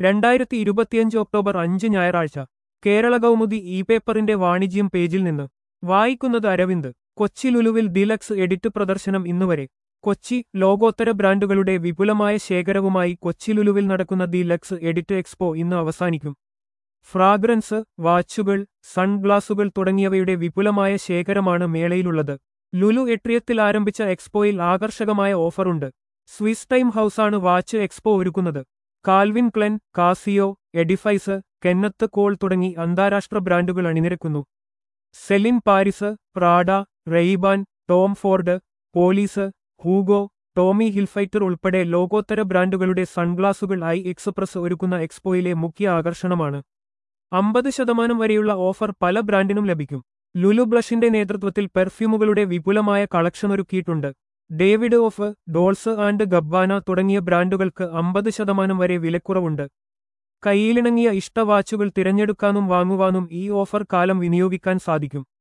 രണ്ടായിരത്തി ഇരുപത്തിയഞ്ച് ഒക്ടോബർ അഞ്ച് ഞായറാഴ്ച കേരള കൗമുദി ഇ പേപ്പറിന്റെ വാണിജ്യം പേജിൽ നിന്ന് വായിക്കുന്നത് അരവിന്ദ് കൊച്ചി ലുലുവിൽ ഡിലക്സ് എഡിറ്റ് പ്രദർശനം ഇന്നുവരെ കൊച്ചി ലോകോത്തര ബ്രാൻഡുകളുടെ വിപുലമായ ശേഖരവുമായി കൊച്ചി ലുലുവിൽ നടക്കുന്ന ദി ലക്സ് എഡിറ്റ് എക്സ്പോ ഇന്ന് അവസാനിക്കും ഫ്രാഗ്രൻസ് വാച്ചുകൾ സൺഗ്ലാസുകൾ തുടങ്ങിയവയുടെ വിപുലമായ ശേഖരമാണ് മേളയിലുള്ളത് ലുലു എട്രിയത്തിൽ ആരംഭിച്ച എക്സ്പോയിൽ ആകർഷകമായ ഓഫറുണ്ട് സ്വിസ് ടൈം ഹൌസാണ് വാച്ച് എക്സ്പോ ഒരുക്കുന്നത് Calvin Klein Casio Edifice Kenneth Cole തുടങ്ങി അന്താരാഷ്ട്ര ബ്രാൻഡുകൾ അണിനിരക്കുന്നു Celine Paris Prada Ray Ban Tom Ford Police Hugo Tommy Hilfiger ഉൾപ്പെടെ ലോകോത്തര ബ്രാൻഡുകളുടെ സൺഗ്ലാസുകൾ ഐ എക്സ്പ്രസ് ഒരുക്കുന്ന എക്സ്പോയിലെ മുഖ്യ ആകർഷണമാണ് അമ്പത് ശതമാനം വരെയുള്ള ഓഫർ പല ബ്രാൻഡിനും ലഭിക്കും ലുലു ബ്ലഷിന്റെ നേതൃത്വത്തിൽ പെർഫ്യൂമുകളുടെ വിപുലമായ കളക്ഷൻ ഒരുക്കിയിട്ടുണ്ട് Davidoff Dolce and Gabbana തുടങ്ങിയ ബ്രാൻഡുകൾക്ക് അമ്പത് ശതമാനം വരെ വിലക്കുറവുണ്ട് കയ്യിലിണങ്ങിയ ഇഷ്ടവാച്ചുകൾ തിരഞ്ഞെടുക്കാനും വാങ്ങുവാനും ഈ ഓഫർ കാലം വിനിയോഗിക്കാൻ സാധിക്കും